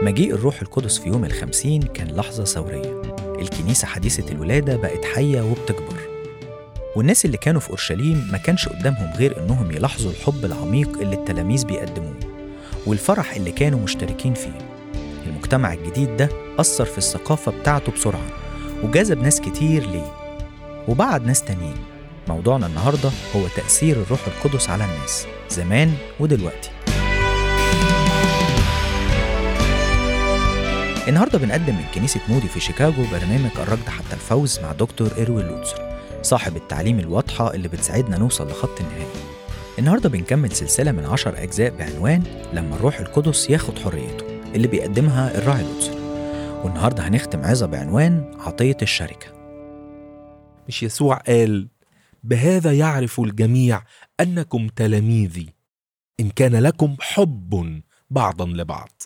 مجيء الروح القدس في يوم الخمسين كان لحظة ثورية الكنيسة حديثة الولادة بقت حية وبتكبر والناس اللي كانوا في أورشليم ما كانش قدامهم غير إنهم يلاحظوا الحب العميق اللي التلاميذ بيقدموه والفرح اللي كانوا مشتركين فيه المجتمع الجديد ده أثر في الثقافة بتاعته بسرعة وجذب ناس كتير ليه وبعد ناس تانيين موضوعنا النهاردة هو تأثير الروح القدس على الناس زمان ودلوقتي النهارده بنقدم من كنيسة مودي في شيكاغو برنامج الركض حتى الفوز مع دكتور إيروين لوتسر صاحب التعليم الواضحة اللي بتساعدنا نوصل لخط النهاية النهارده بنكمل سلسلة من عشر أجزاء بعنوان لما الروح القدس ياخد حريته اللي بيقدمها الراعي لوتسر والنهارده هنختم عظة بعنوان عطية الشركة مش يسوع قال بهذا يعرف الجميع انكم تلاميذي ان كان لكم حب بعضا لبعض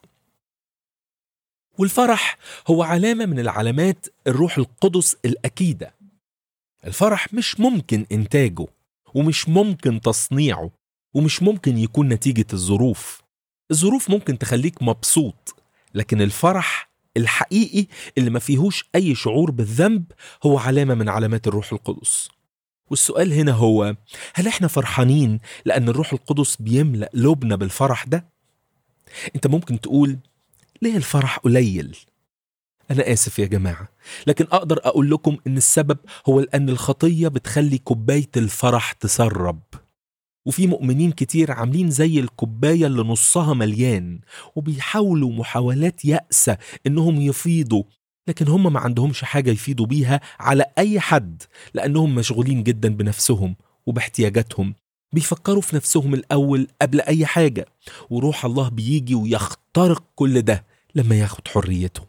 والفرح هو علامه من العلامات الروح القدس الاكيده الفرح مش ممكن انتاجه ومش ممكن تصنيعه ومش ممكن يكون نتيجه الظروف الظروف ممكن تخليك مبسوط لكن الفرح الحقيقي اللي ما فيهوش اي شعور بالذنب هو علامه من علامات الروح القدس والسؤال هنا هو هل احنا فرحانين لان الروح القدس بيملا قلوبنا بالفرح ده انت ممكن تقول ليه الفرح قليل انا اسف يا جماعه لكن اقدر اقول لكم ان السبب هو لان الخطيه بتخلي كوبايه الفرح تسرب وفي مؤمنين كتير عاملين زي الكوبايه اللي نصها مليان وبيحاولوا محاولات يأسة انهم يفيضوا لكن هم ما عندهمش حاجة يفيدوا بيها على أي حد لأنهم مشغولين جدا بنفسهم وباحتياجاتهم بيفكروا في نفسهم الأول قبل أي حاجة وروح الله بيجي ويخترق كل ده لما ياخد حريته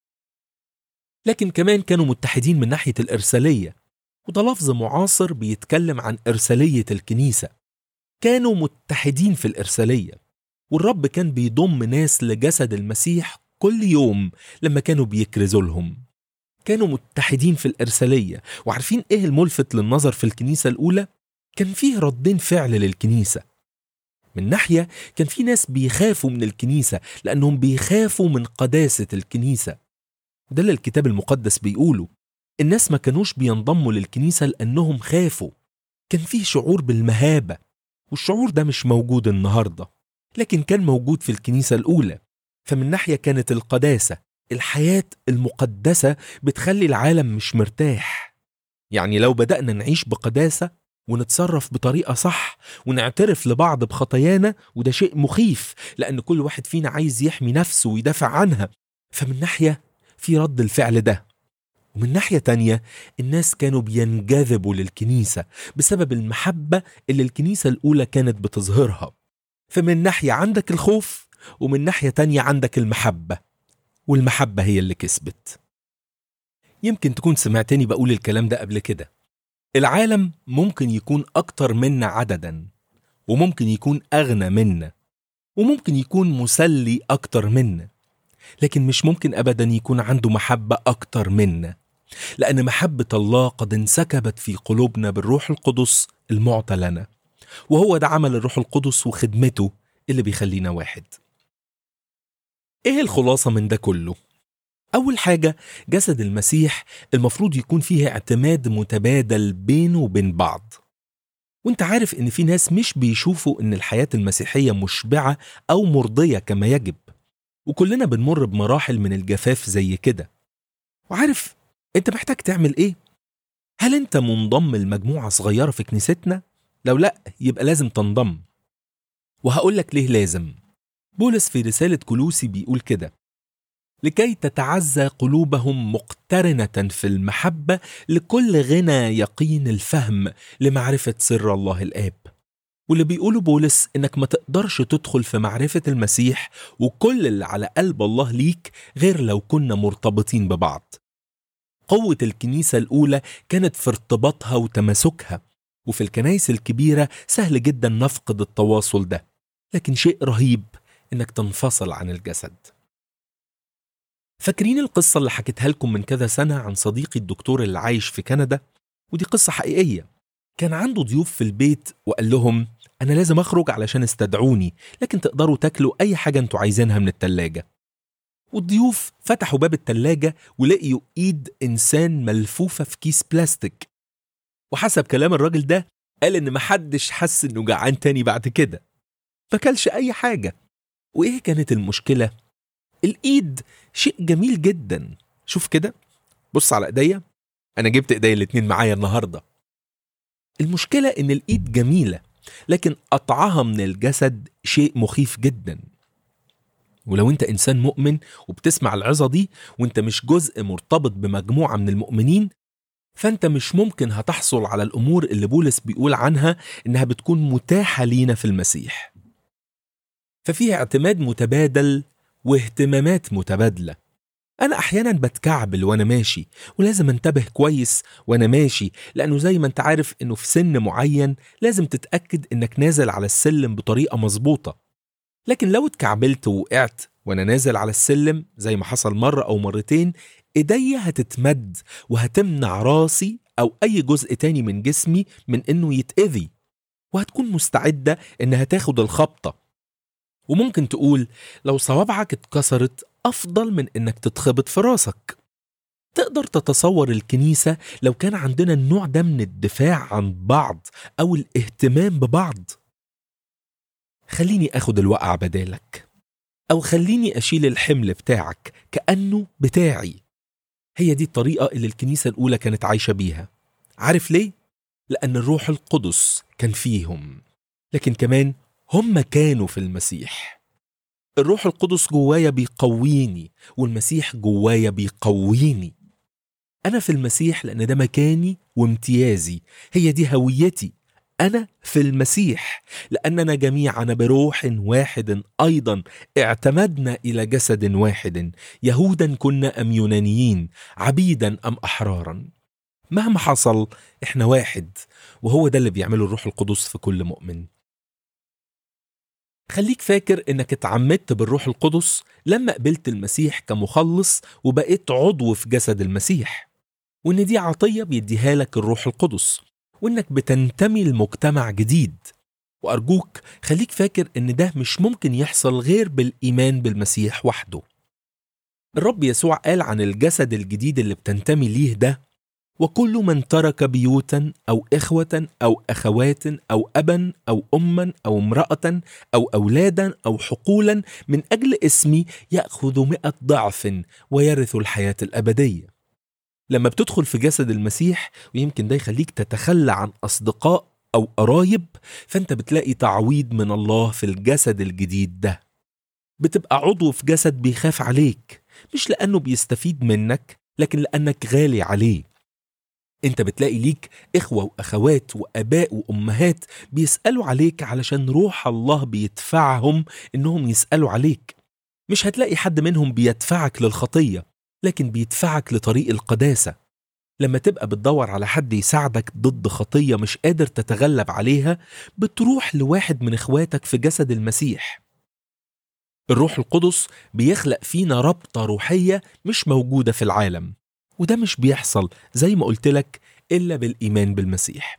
لكن كمان كانوا متحدين من ناحية الإرسالية وده لفظ معاصر بيتكلم عن إرسالية الكنيسة كانوا متحدين في الإرسالية والرب كان بيضم ناس لجسد المسيح كل يوم لما كانوا بيكرزوا لهم كانوا متحدين في الإرسالية وعارفين إيه الملفت للنظر في الكنيسة الأولى؟ كان فيه ردين فعل للكنيسة من ناحية كان في ناس بيخافوا من الكنيسة لأنهم بيخافوا من قداسة الكنيسة ده اللي الكتاب المقدس بيقوله الناس ما كانوش بينضموا للكنيسة لأنهم خافوا كان فيه شعور بالمهابة والشعور ده مش موجود النهاردة لكن كان موجود في الكنيسة الأولى فمن ناحية كانت القداسة الحياة المقدسة بتخلي العالم مش مرتاح يعني لو بدأنا نعيش بقداسة ونتصرف بطريقة صح ونعترف لبعض بخطايانا وده شيء مخيف لأن كل واحد فينا عايز يحمي نفسه ويدافع عنها فمن ناحية في رد الفعل ده ومن ناحية تانية الناس كانوا بينجذبوا للكنيسة بسبب المحبة اللي الكنيسة الأولى كانت بتظهرها فمن ناحية عندك الخوف ومن ناحية تانية عندك المحبة والمحبة هي اللي كسبت يمكن تكون سمعتني بقول الكلام ده قبل كده العالم ممكن يكون أكتر منا عددا وممكن يكون أغنى منا وممكن يكون مسلي أكتر منا لكن مش ممكن أبدا يكون عنده محبة أكتر منا لأن محبة الله قد انسكبت في قلوبنا بالروح القدس المعطى لنا وهو ده عمل الروح القدس وخدمته اللي بيخلينا واحد ايه الخلاصة من ده كله؟ أول حاجة جسد المسيح المفروض يكون فيه اعتماد متبادل بينه وبين بعض وانت عارف ان في ناس مش بيشوفوا ان الحياة المسيحية مشبعة أو مرضية كما يجب وكلنا بنمر بمراحل من الجفاف زي كده وعارف انت محتاج تعمل ايه؟ هل انت منضم لمجموعة صغيرة في كنيستنا؟ لو لا يبقى لازم تنضم وهقول لك ليه لازم بولس في رسالة كلوسي بيقول كده لكي تتعزى قلوبهم مقترنة في المحبة لكل غنى يقين الفهم لمعرفة سر الله الآب واللي بيقوله بولس إنك ما تقدرش تدخل في معرفة المسيح وكل اللي على قلب الله ليك غير لو كنا مرتبطين ببعض قوة الكنيسة الأولى كانت في ارتباطها وتماسكها وفي الكنائس الكبيرة سهل جدا نفقد التواصل ده لكن شيء رهيب انك تنفصل عن الجسد فاكرين القصة اللي حكيتها لكم من كذا سنة عن صديقي الدكتور اللي عايش في كندا ودي قصة حقيقية كان عنده ضيوف في البيت وقال لهم أنا لازم أخرج علشان استدعوني لكن تقدروا تاكلوا أي حاجة أنتوا عايزينها من التلاجة والضيوف فتحوا باب التلاجة ولقيوا إيد إنسان ملفوفة في كيس بلاستيك وحسب كلام الراجل ده قال إن محدش حس إنه جعان تاني بعد كده ما كلش أي حاجة وإيه كانت المشكلة؟ الإيد شيء جميل جدا شوف كده بص على إيديا أنا جبت إيديا الاتنين معايا النهاردة المشكلة إن الإيد جميلة لكن قطعها من الجسد شيء مخيف جدا ولو انت انسان مؤمن وبتسمع العظه دي وانت مش جزء مرتبط بمجموعه من المؤمنين فانت مش ممكن هتحصل على الامور اللي بولس بيقول عنها انها بتكون متاحه لينا في المسيح ففيها اعتماد متبادل واهتمامات متبادله انا احيانا بتكعبل وانا ماشي ولازم انتبه كويس وانا ماشي لانه زي ما انت عارف انه في سن معين لازم تتاكد انك نازل على السلم بطريقه مظبوطه لكن لو اتكعبلت ووقعت وانا نازل على السلم زي ما حصل مرة او مرتين ايديا هتتمد وهتمنع راسي او اي جزء تاني من جسمي من انه يتأذي وهتكون مستعدة انها تاخد الخبطة وممكن تقول لو صوابعك اتكسرت افضل من انك تتخبط في راسك تقدر تتصور الكنيسة لو كان عندنا النوع ده من الدفاع عن بعض او الاهتمام ببعض خليني اخد الوقع بدالك او خليني اشيل الحمل بتاعك كانه بتاعي هي دي الطريقه اللي الكنيسه الاولى كانت عايشه بيها عارف ليه لان الروح القدس كان فيهم لكن كمان هم كانوا في المسيح الروح القدس جوايا بيقويني والمسيح جوايا بيقويني انا في المسيح لان ده مكاني وامتيازي هي دي هويتي أنا في المسيح لأننا جميعا بروح واحد أيضا اعتمدنا إلى جسد واحد يهودا كنا أم يونانيين عبيدا أم أحرارا مهما حصل إحنا واحد وهو ده اللي بيعمله الروح القدس في كل مؤمن خليك فاكر انك اتعمدت بالروح القدس لما قبلت المسيح كمخلص وبقيت عضو في جسد المسيح وان دي عطيه بيديها لك الروح القدس وانك بتنتمي لمجتمع جديد وارجوك خليك فاكر ان ده مش ممكن يحصل غير بالايمان بالمسيح وحده الرب يسوع قال عن الجسد الجديد اللي بتنتمي ليه ده وكل من ترك بيوتا او اخوه او اخوات او ابا او اما او امراه او اولادا او حقولا من اجل اسمي ياخذ مئة ضعف ويرث الحياه الابديه لما بتدخل في جسد المسيح ويمكن ده يخليك تتخلى عن أصدقاء أو قرايب فأنت بتلاقي تعويض من الله في الجسد الجديد ده بتبقى عضو في جسد بيخاف عليك مش لأنه بيستفيد منك لكن لأنك غالي عليه انت بتلاقي ليك إخوة وأخوات وأباء وأمهات بيسألوا عليك علشان روح الله بيدفعهم إنهم يسألوا عليك مش هتلاقي حد منهم بيدفعك للخطية لكن بيدفعك لطريق القداسة لما تبقى بتدور على حد يساعدك ضد خطية مش قادر تتغلب عليها بتروح لواحد من اخواتك في جسد المسيح الروح القدس بيخلق فينا رابطة روحية مش موجودة في العالم وده مش بيحصل زي ما قلت لك إلا بالإيمان بالمسيح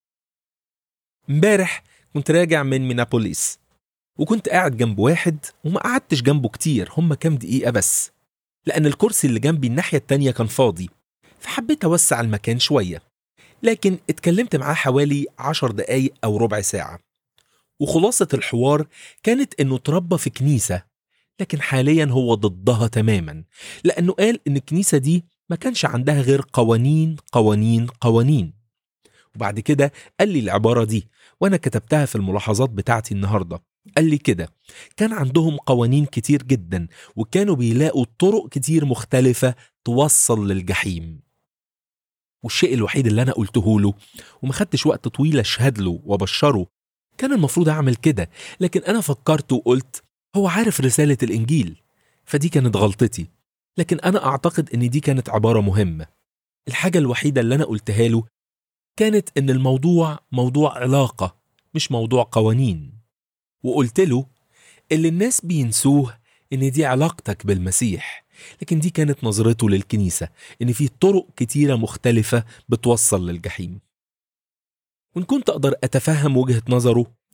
امبارح كنت راجع من مينابوليس وكنت قاعد جنب واحد وما قعدتش جنبه كتير هم كام دقيقة بس لأن الكرسي اللي جنبي الناحية التانية كان فاضي فحبيت أوسع المكان شوية لكن اتكلمت معاه حوالي عشر دقايق أو ربع ساعة وخلاصة الحوار كانت إنه اتربى في كنيسة لكن حاليا هو ضدها تماما لأنه قال إن الكنيسة دي ما كانش عندها غير قوانين قوانين قوانين وبعد كده قال لي العبارة دي وأنا كتبتها في الملاحظات بتاعتي النهاردة قال لي كده كان عندهم قوانين كتير جدا وكانوا بيلاقوا طرق كتير مختلفة توصل للجحيم والشيء الوحيد اللي أنا قلته له وما خدتش وقت طويل أشهد له وبشره كان المفروض أعمل كده لكن أنا فكرت وقلت هو عارف رسالة الإنجيل فدي كانت غلطتي لكن أنا أعتقد إن دي كانت عبارة مهمة الحاجة الوحيدة اللي أنا قلتها له كانت إن الموضوع موضوع علاقة مش موضوع قوانين وقلت له اللي الناس بينسوه إن دي علاقتك بالمسيح لكن دي كانت نظرته للكنيسة إن في طرق كتيرة مختلفة بتوصل للجحيم وإن كنت أقدر أتفهم وجهة نظره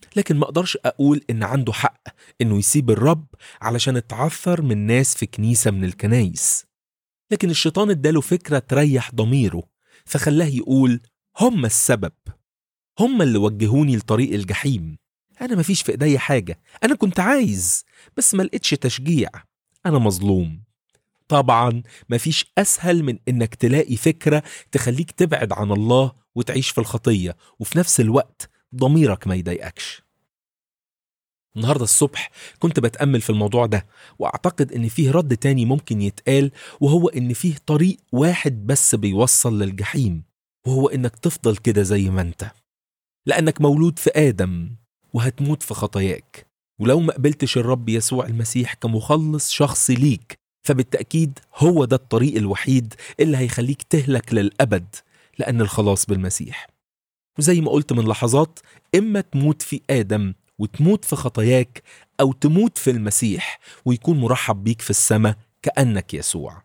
لكن ما اقدرش اقول ان عنده حق انه يسيب الرب علشان اتعثر من ناس في كنيسه من الكنايس لكن الشيطان اداله فكره تريح ضميره فخلاه يقول هم السبب هم اللي وجهوني لطريق الجحيم انا مفيش في ايديا حاجه انا كنت عايز بس ما لقيتش تشجيع انا مظلوم طبعا مفيش اسهل من انك تلاقي فكره تخليك تبعد عن الله وتعيش في الخطيه وفي نفس الوقت ضميرك ما يضايقكش النهارده الصبح كنت بتأمل في الموضوع ده وأعتقد إن فيه رد تاني ممكن يتقال وهو إن فيه طريق واحد بس بيوصل للجحيم وهو إنك تفضل كده زي ما أنت لأنك مولود في آدم وهتموت في خطاياك ولو ما قبلتش الرب يسوع المسيح كمخلص شخصي ليك فبالتأكيد هو ده الطريق الوحيد اللي هيخليك تهلك للأبد لأن الخلاص بالمسيح وزي ما قلت من لحظات إما تموت في آدم وتموت في خطاياك أو تموت في المسيح ويكون مرحب بيك في السماء كأنك يسوع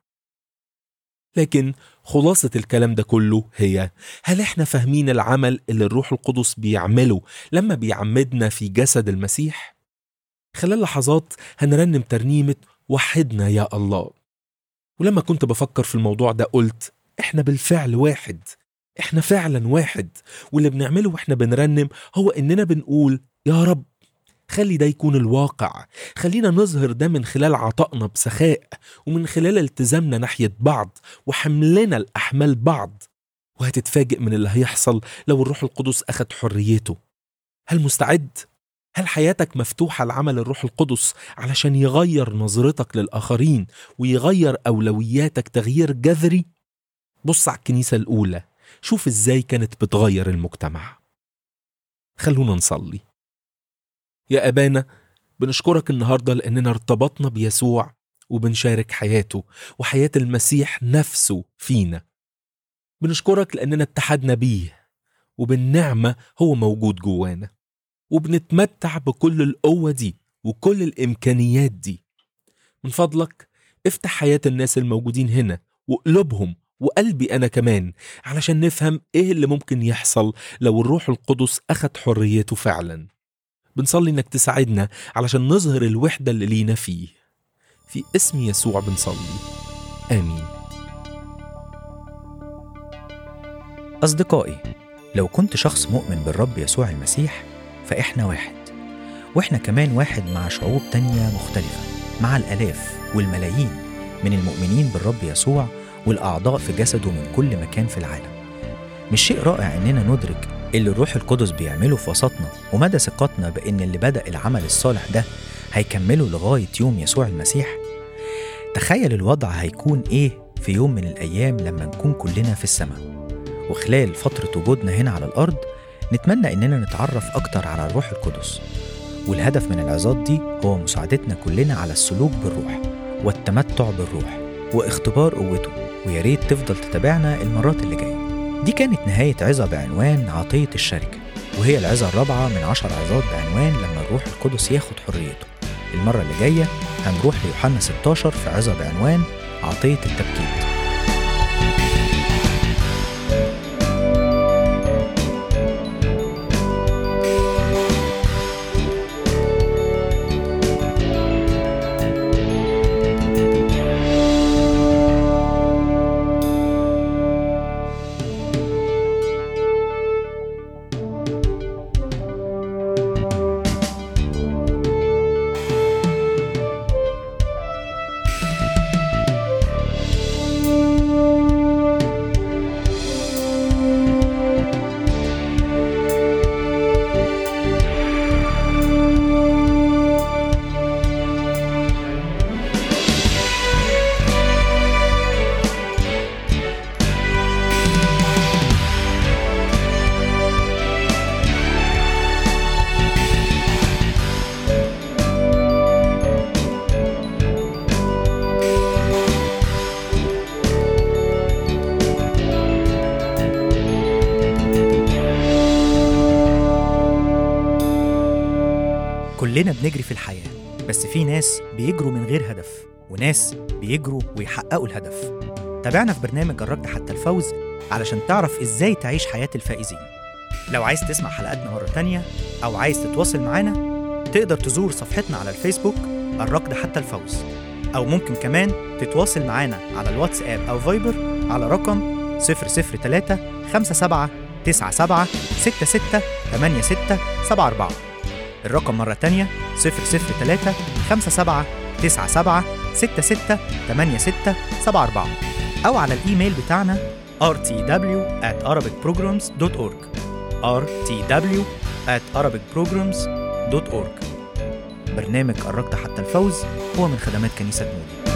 لكن خلاصة الكلام ده كله هي هل احنا فاهمين العمل اللي الروح القدس بيعمله لما بيعمدنا في جسد المسيح؟ خلال لحظات هنرنم ترنيمة وحدنا يا الله ولما كنت بفكر في الموضوع ده قلت احنا بالفعل واحد احنا فعلا واحد واللي بنعمله واحنا بنرنم هو اننا بنقول يا رب خلي ده يكون الواقع خلينا نظهر ده من خلال عطائنا بسخاء ومن خلال التزامنا ناحية بعض وحملنا الأحمال بعض وهتتفاجئ من اللي هيحصل لو الروح القدس أخد حريته هل مستعد؟ هل حياتك مفتوحة لعمل الروح القدس علشان يغير نظرتك للآخرين ويغير أولوياتك تغيير جذري؟ بص على الكنيسة الأولى شوف إزاي كانت بتغير المجتمع خلونا نصلي يا أبانا بنشكرك النهاردة لأننا ارتبطنا بيسوع وبنشارك حياته وحياة المسيح نفسه فينا بنشكرك لأننا اتحدنا بيه وبالنعمة هو موجود جوانا وبنتمتع بكل القوة دي وكل الإمكانيات دي من فضلك افتح حياة الناس الموجودين هنا وقلوبهم وقلبي أنا كمان علشان نفهم إيه اللي ممكن يحصل لو الروح القدس أخد حريته فعلا بنصلي إنك تساعدنا علشان نظهر الوحدة اللي لينا فيه في اسم يسوع بنصلي آمين أصدقائي لو كنت شخص مؤمن بالرب يسوع المسيح فإحنا واحد وإحنا كمان واحد مع شعوب تانية مختلفة مع الآلاف والملايين من المؤمنين بالرب يسوع والأعضاء في جسده من كل مكان في العالم مش شيء رائع إننا ندرك اللي الروح القدس بيعمله في وسطنا ومدى ثقتنا بإن اللي بدأ العمل الصالح ده هيكمله لغاية يوم يسوع المسيح تخيل الوضع هيكون إيه في يوم من الأيام لما نكون كلنا في السماء وخلال فترة وجودنا هنا على الأرض نتمنى إننا نتعرف أكتر على الروح القدس والهدف من العظات دي هو مساعدتنا كلنا على السلوك بالروح والتمتع بالروح واختبار قوته ويا ريت تفضل تتابعنا المرات اللي جايه دي كانت نهاية عظة بعنوان عطية الشركة وهي العظة الرابعة من عشر عظات بعنوان لما الروح القدس ياخد حريته المرة اللي جاية هنروح ليوحنا 16 في عظة بعنوان عطية التبكيت كلنا بنجري في الحياة بس في ناس بيجروا من غير هدف وناس بيجروا ويحققوا الهدف تابعنا في برنامج جربت حتى الفوز علشان تعرف ازاي تعيش حياة الفائزين لو عايز تسمع حلقاتنا مرة تانية أو عايز تتواصل معانا تقدر تزور صفحتنا على الفيسبوك الركض حتى الفوز أو ممكن كمان تتواصل معانا على الواتساب أو فايبر على رقم 003 57 97 66 86 74 الرقم مرة تانية 003 57 97 66 86 74 أو على الإيميل بتاعنا rtw at arabicprograms.org rtw at arabicprograms.org برنامج قربت حتى الفوز هو من خدمات كنيسة مودي